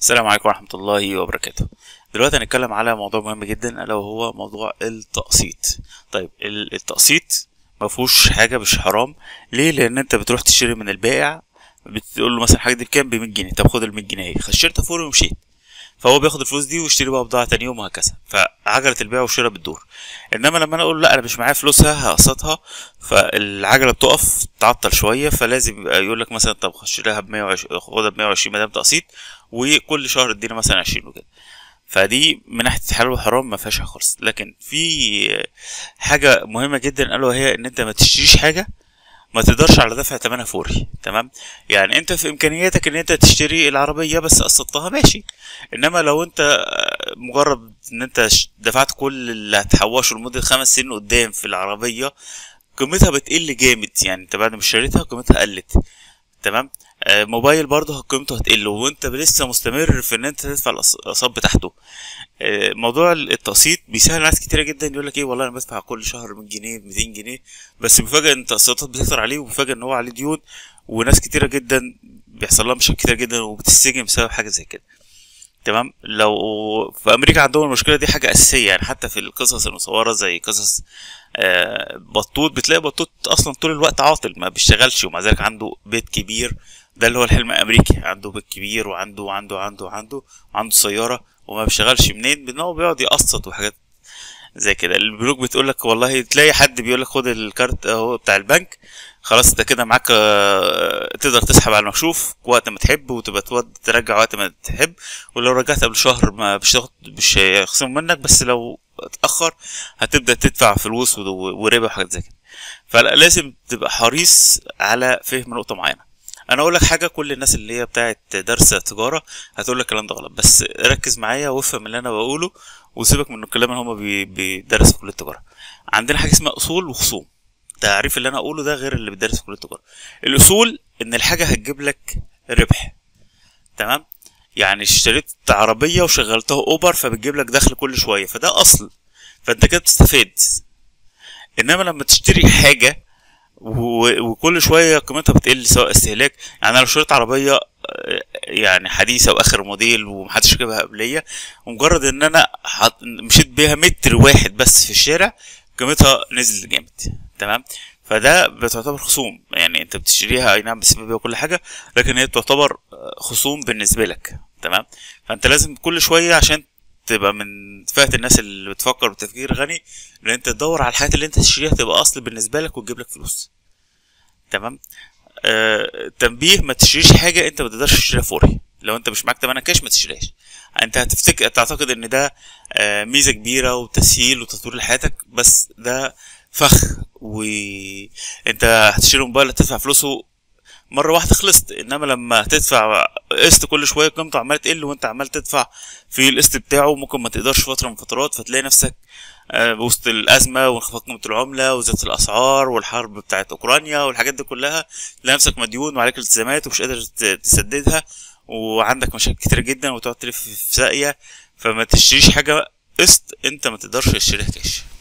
السلام عليكم ورحمة الله وبركاته دلوقتي هنتكلم على موضوع مهم جدا الا وهو موضوع التقسيط طيب ال- التقسيط مفهوش حاجة مش حرام ليه لان انت بتروح تشتري من البائع بتقول له مثلا حاجة دي بكام ب 100 جنيه طب خد ال 100 جنيه اشتريتها فوري ومشيت فهو بياخد الفلوس دي ويشتري بقى بضاعة تاني يوم وهكذا فعجلة البيع والشراء بتدور انما لما انا اقول لا انا مش معايا فلوسها هقسطها فالعجلة بتقف تعطل شوية فلازم يبقى يقول لك مثلا طب اشتريها ب 120 خدها ب 120 ما دام تقسيط وكل شهر ادينا مثلا 20 وكده فدي من ناحيه الحلال والحرام ما فيهاش حاجة خالص لكن في حاجه مهمه جدا الا وهي ان انت ما تشتريش حاجه ما تقدرش على دفع ثمنها فوري تمام يعني انت في امكانياتك ان انت تشتري العربيه بس قسطتها ماشي انما لو انت مجرد ان انت ش- دفعت كل اللي هتحوشه لمده خمس سنين قدام في العربيه قيمتها بتقل جامد يعني انت بعد ما اشتريتها قيمتها قلت تمام آه، موبايل برضه قيمته هتقل وانت لسه مستمر في ان انت تدفع الأص- الاقساط بتاعته آه، موضوع التقسيط بيسهل ناس كتيرة جدا يقول لك ايه والله انا بدفع كل شهر 100 جنيه 200 جنيه بس بيفاجئ ان التقسيطات بتكتر عليه وبيفاجئ ان هو عليه ديون وناس كتيرة جدا بيحصل لها مشاكل كتيرة جدا وبتسجن بسبب حاجة زي كده تمام لو في امريكا عندهم المشكله دي حاجه اساسيه يعني حتى في القصص المصوره زي قصص آه، بطوط بتلاقي بطوط اصلا طول الوقت عاطل ما بيشتغلش ومع ذلك عنده بيت كبير ده اللي هو الحلم الامريكي عنده بيت كبير وعنده وعنده وعنده وعنده وعنده سياره وما بيشتغلش منين ان هو بيقعد يقسط وحاجات زي كده البنوك بتقول لك والله تلاقي حد بيقول لك خد الكارت اهو بتاع البنك خلاص انت كده معاك آه، تقدر تسحب على المكشوف وقت ما تحب وتبقى تود ترجع وقت ما تحب ولو رجعت قبل شهر ما مش هتاخد- مش هيخصموا منك بس لو اتأخر هتبدأ تدفع فلوس و- وربا وحاجات زي كده فلازم تبقى حريص على فهم نقطة معينة انا اقول لك حاجه كل الناس اللي هي بتاعت درس تجاره هتقول لك الكلام ده غلط بس ركز معايا وافهم اللي انا بقوله وسيبك من الكلام اللي هما بي- بيدرسوا في كليه التجاره عندنا حاجه اسمها اصول وخصوم التعريف اللي انا اقوله ده غير اللي بيدرس في كليه التجاره الاصول ان الحاجه هتجيب لك ربح تمام يعني اشتريت عربيه وشغلتها اوبر فبتجيب لك دخل كل شويه فده اصل فانت كده بتستفاد انما لما تشتري حاجه و- وكل شويه قيمتها بتقل سواء استهلاك يعني انا لو شريت عربيه آه، يعني حديثه واخر موديل ومحدش ركبها قبليه ومجرد ان انا حط- مشيت بيها متر واحد بس في الشارع قيمتها نزلت جامد تمام فده بتعتبر خصوم يعني انت بتشتريها اي نعم بتسيب بيها كل حاجه لكن هي تعتبر آه، خصوم بالنسبه لك تمام فانت لازم كل شويه عشان تبقى من فئة الناس اللي بتفكر بتفكير غني ان انت تدور على الحاجات اللي انت تشتريها تبقى اصل بالنسبه لك وتجيب لك فلوس تمام آه تنبيه ما تشتريش حاجه انت ما تقدرش تشتريها فوري لو انت مش معاك تمنها كاش ما تشتريهاش انت هتفتكر تعتقد ان ده آه ميزه كبيره وتسهيل وتطوير لحياتك بس ده فخ وانت هتشتري موبايل هتدفع فلوسه مره واحده خلصت انما لما تدفع قسط كل شويه قيمته عماله تقل وانت عمال تدفع في القسط بتاعه ممكن ما تقدرش فتره من فترات فتلاقي نفسك آه، وسط الازمه وانخفاض قيمه العمله وزياده الاسعار والحرب بتاعت اوكرانيا والحاجات دي كلها تلاقي نفسك مديون وعليك التزامات ومش قادر ت- تسددها وعندك مشاكل كتير جدا وتقعد تلف في ساقيه فما تشتريش حاجه قسط انت ما تقدرش تشتريها كاش